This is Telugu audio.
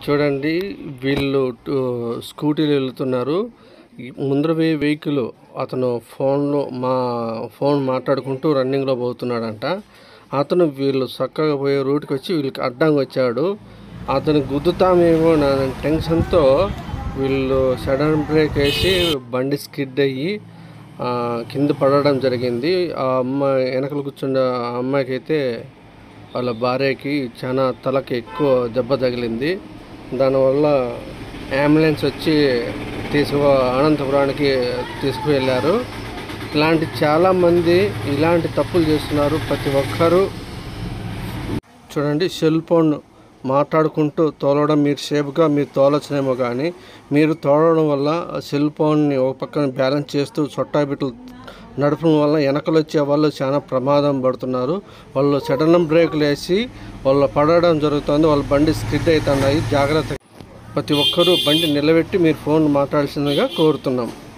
చూడండి వీళ్ళు టు- స్కూటీలో వెళ్తున్నారు ఈ ముందర వే- వెహికల్ అతను ఫోన్లో మా ఫోన్ మాట్లాడుకుంటూ రన్నింగ్లో పోతున్నాడంట అతను వీళ్ళు చక్కగా పోయే రూట్కి వచ్చి వీళ్ళకి అడ్డంగా వచ్చాడు అతను గుద్దుతామేమో నా టెన్షన్తో వీళ్ళు సడన్ బ్రేక్ వేసి బండి స్కిడ్ అయ్యి ఆ, కింద పడడం జరిగింది ఆ అమ్మాయి వెనకలు కూర్చున్న ఆ అమ్మాయికి అయితే వాళ్ళ భార్యకి చాలా తలకి ఎక్కువ దెబ్బ తగిలింది దానివల్ల అంబులెన్స్ వచ్చి తీసుకు అనంతపురానికి తీసుకువెళ్ళారు ఇలాంటి చాలామంది ఇలాంటి తప్పులు చేస్తున్నారు ప్రతి ఒక్కరూ చూడండి సెల్ ఫోన్ మాట్లాడుకుంటూ తోలడం మీరు సేఫ్గా మీరు తోలొచ్చునేమో కానీ మీరు తోలడం వల్ల ఆ సెల్ ఫోన్ని ఒక పక్కన బ్యాలెన్స్ చేస్తూ చొట్టా బిట్లు నడపడం వల్ల వెనకలు వచ్చే వాళ్ళు చాలా ప్రమాదం పడుతున్నారు వాళ్ళు సడన్ బ్రేకులు వేసి వాళ్ళు పడడం జరుగుతుంది వాళ్ళ బండి స్కిడ్ అవుతున్నాయి జాగ్రత్త ప్రతి ఒక్కరూ బండి నిలబెట్టి మీరు ఫోన్ మాట్లాడాల్సిందిగా కోరుతున్నాం